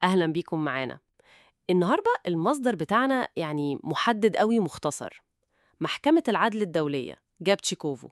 أهلا بيكم معانا النهاردة المصدر بتاعنا يعني محدد قوي مختصر محكمة العدل الدولية جابتشيكوفو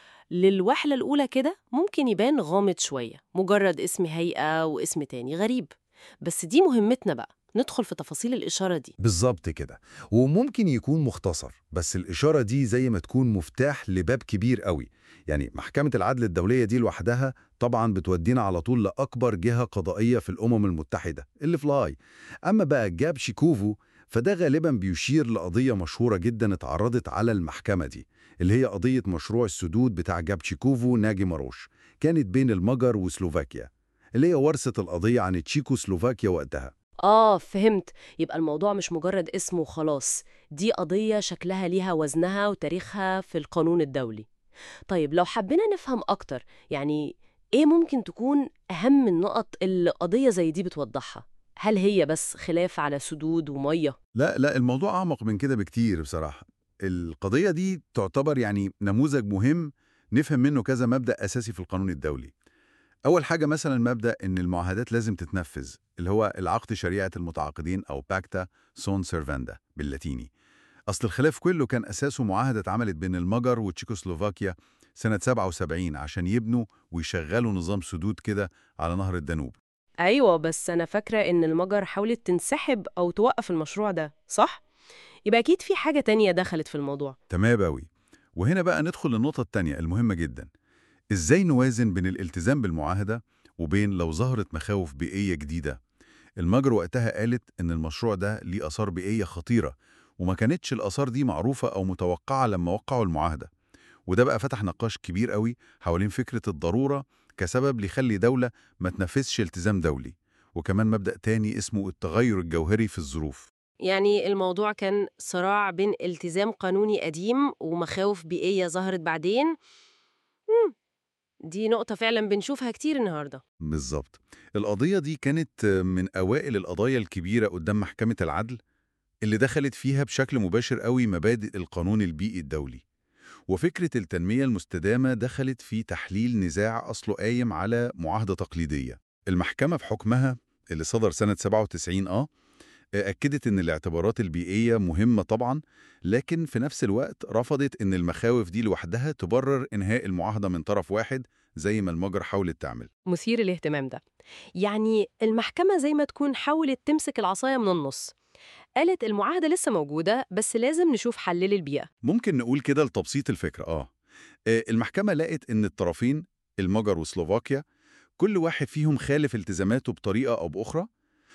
للوهلة الأولى كده ممكن يبان غامض شوية مجرد اسم هيئة واسم تاني غريب بس دي مهمتنا بقى ندخل في تفاصيل الإشارة دي بالظبط كده وممكن يكون مختصر بس الإشارة دي زي ما تكون مفتاح لباب كبير قوي يعني محكمة العدل الدولية دي لوحدها طبعا بتودينا على طول لأكبر جهة قضائية في الأمم المتحدة اللي في لاي أما بقى جاب شيكوفو فده غالبا بيشير لقضية مشهورة جدا اتعرضت على المحكمة دي اللي هي قضية مشروع السدود بتاع جاب شيكوفو ناجي ماروش كانت بين المجر وسلوفاكيا اللي هي ورثت القضية عن تشيكوسلوفاكيا وقتها آه فهمت يبقى الموضوع مش مجرد اسم وخلاص دي قضية شكلها ليها وزنها وتاريخها في القانون الدولي طيب لو حبينا نفهم أكتر يعني إيه ممكن تكون أهم النقط اللي قضية زي دي بتوضحها؟ هل هي بس خلاف على سدود ومية؟ لا لا الموضوع أعمق من كده بكتير بصراحة القضية دي تعتبر يعني نموذج مهم نفهم منه كذا مبدأ أساسي في القانون الدولي أول حاجة مثلا مبدأ إن المعاهدات لازم تتنفذ اللي هو العقد شريعة المتعاقدين أو باكتا سون سيرفاندا باللاتيني أصل الخلاف كله كان أساسه معاهدة اتعملت بين المجر وتشيكوسلوفاكيا سنة 77 عشان يبنوا ويشغلوا نظام سدود كده على نهر الدانوب أيوة بس أنا فاكرة إن المجر حاولت تنسحب أو توقف المشروع ده صح؟ يبقى أكيد في حاجة تانية دخلت في الموضوع تمام أوي وهنا بقى ندخل للنقطة التانية المهمة جدا إزاي نوازن بين الالتزام بالمعاهدة وبين لو ظهرت مخاوف بيئية جديدة المجر وقتها قالت إن المشروع ده ليه آثار بيئية خطيرة وما كانتش الآثار دي معروفة أو متوقعة لما وقعوا المعاهدة وده بقى فتح نقاش كبير قوي حوالين فكرة الضرورة كسبب ليخلي دولة ما تنفذش التزام دولي وكمان مبدأ تاني اسمه التغير الجوهري في الظروف يعني الموضوع كان صراع بين التزام قانوني قديم ومخاوف بيئية ظهرت بعدين مم. دي نقطة فعلا بنشوفها كتير النهاردة بالظبط القضية دي كانت من أوائل القضايا الكبيرة قدام محكمة العدل اللي دخلت فيها بشكل مباشر قوي مبادئ القانون البيئي الدولي وفكرة التنمية المستدامة دخلت في تحليل نزاع أصله قايم على معاهدة تقليدية المحكمة في حكمها اللي صدر سنة 97 آه أكدت إن الاعتبارات البيئية مهمة طبعا لكن في نفس الوقت رفضت إن المخاوف دي لوحدها تبرر إنهاء المعاهدة من طرف واحد زي ما المجر حاولت تعمل مثير الاهتمام ده يعني المحكمة زي ما تكون حاولت تمسك العصاية من النص قالت المعاهدة لسه موجودة بس لازم نشوف حل للبيئة ممكن نقول كده لتبسيط الفكرة آه آه، المحكمة لقت إن الطرفين المجر وسلوفاكيا كل واحد فيهم خالف التزاماته بطريقة أو بأخرى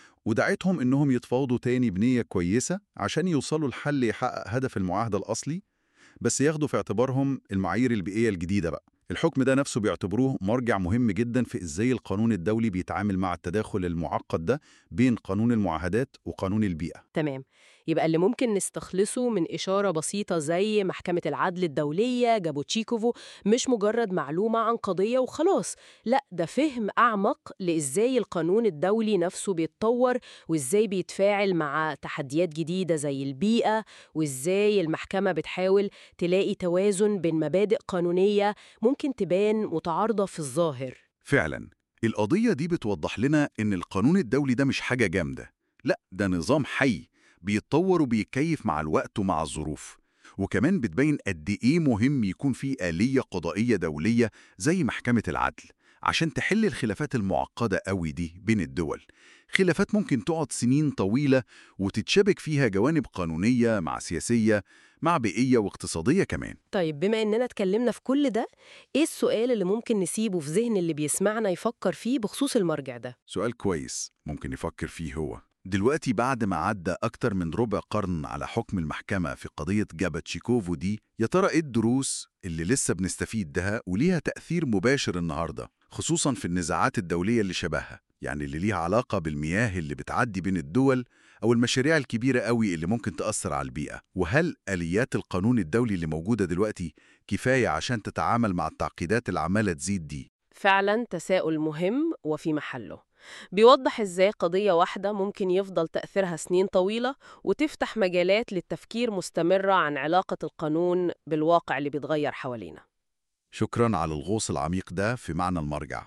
ودعتهم إنهم يتفاوضوا تاني بنية كويسة عشان يوصلوا لحل يحقق هدف المعاهدة الأصلي بس ياخدوا في اعتبارهم المعايير البيئية الجديدة بقى الحكم ده نفسه بيعتبروه مرجع مهم جدا في إزاي القانون الدولي بيتعامل مع التداخل المعقد ده بين قانون المعاهدات وقانون البيئة تمام يبقى اللي ممكن نستخلصه من إشارة بسيطة زي محكمة العدل الدولية جابوتشيكوفو مش مجرد معلومة عن قضية وخلاص لا ده فهم أعمق لإزاي القانون الدولي نفسه بيتطور وإزاي بيتفاعل مع تحديات جديدة زي البيئة وإزاي المحكمة بتحاول تلاقي توازن بين مبادئ قانونية ممكن تبان متعارضة في الظاهر فعلا القضية دي بتوضح لنا إن القانون الدولي ده مش حاجة جامدة لا ده نظام حي بيتطور وبيتكيف مع الوقت ومع الظروف وكمان بتبين قد إيه مهم يكون في آلية قضائية دولية زي محكمة العدل عشان تحل الخلافات المعقدة قوي دي بين الدول خلافات ممكن تقعد سنين طويلة وتتشابك فيها جوانب قانونية مع سياسية مع بيئية واقتصادية كمان طيب بما إننا اتكلمنا في كل ده إيه السؤال اللي ممكن نسيبه في ذهن اللي بيسمعنا يفكر فيه بخصوص المرجع ده؟ سؤال كويس ممكن يفكر فيه هو دلوقتي بعد ما عدى أكتر من ربع قرن على حكم المحكمة في قضية جابتشيكوفو دي يا ترى إيه الدروس اللي لسه بنستفيد ده وليها تأثير مباشر النهاردة خصوصا في النزاعات الدولية اللي شبهها يعني اللي ليها علاقة بالمياه اللي بتعدي بين الدول أو المشاريع الكبيرة قوي اللي ممكن تأثر على البيئة وهل آليات القانون الدولي اللي موجودة دلوقتي كفاية عشان تتعامل مع التعقيدات اللي عمالة تزيد دي فعلا تساؤل مهم وفي محله بيوضح ازاي قضية واحدة ممكن يفضل تأثيرها سنين طويلة وتفتح مجالات للتفكير مستمرة عن علاقة القانون بالواقع اللي بيتغير حوالينا شكرا على الغوص العميق ده في معنى المرجع